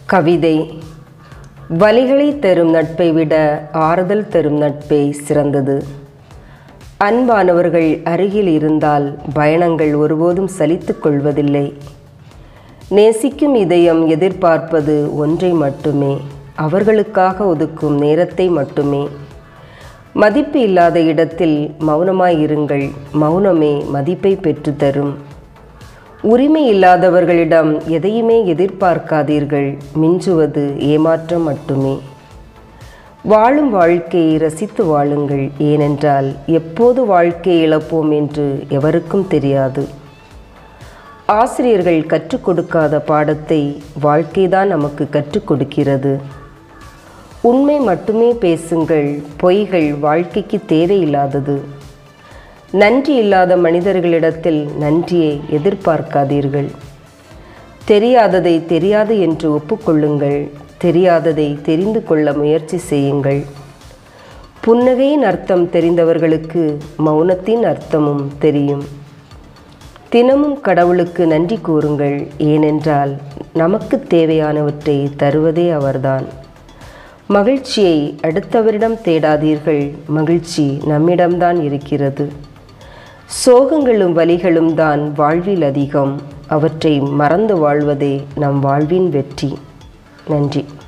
கவிதை வலிகளை தரும் நட்பை விட ஆறுதல் தரும் நட்பே சிறந்தது அன்பானவர்கள் அருகில் இருந்தால் பயணங்கள் ஒருபோதும் சலித்துக் கொள்வதில்லை நேசிக்கும் இதயம் எதிர்பார்ப்பது ஒன்றை மட்டுமே அவர்களுக்காக ஒதுக்கும் நேரத்தை மட்டுமே மதிப்பு இல்லாத இடத்தில் மௌனமாயிருங்கள் மௌனமே மதிப்பை பெற்றுத்தரும் உரிமை இல்லாதவர்களிடம் எதையுமே எதிர்பார்க்காதீர்கள் மிஞ்சுவது ஏமாற்றம் மட்டுமே வாழும் வாழ்க்கையை ரசித்து வாழுங்கள் ஏனென்றால் எப்போது வாழ்க்கையை இழப்போம் என்று எவருக்கும் தெரியாது ஆசிரியர்கள் கற்றுக் கொடுக்காத பாடத்தை வாழ்க்கைதான் நமக்கு கற்றுக் கொடுக்கிறது உண்மை மட்டுமே பேசுங்கள் பொய்கள் வாழ்க்கைக்கு தேவையில்லாதது நன்றி இல்லாத மனிதர்களிடத்தில் நன்றியை எதிர்பார்க்காதீர்கள் தெரியாததை தெரியாது என்று ஒப்புக்கொள்ளுங்கள் தெரியாததை தெரிந்து கொள்ள முயற்சி செய்யுங்கள் புன்னகையின் அர்த்தம் தெரிந்தவர்களுக்கு மௌனத்தின் அர்த்தமும் தெரியும் தினமும் கடவுளுக்கு நன்றி கூறுங்கள் ஏனென்றால் நமக்கு தேவையானவற்றை தருவதே அவர்தான் மகிழ்ச்சியை அடுத்தவரிடம் தேடாதீர்கள் மகிழ்ச்சி நம்மிடம்தான் இருக்கிறது சோகங்களும் வலிகளும் தான் வாழ்வில் அதிகம் அவற்றை மறந்து வாழ்வதே நம் வாழ்வின் வெற்றி நன்றி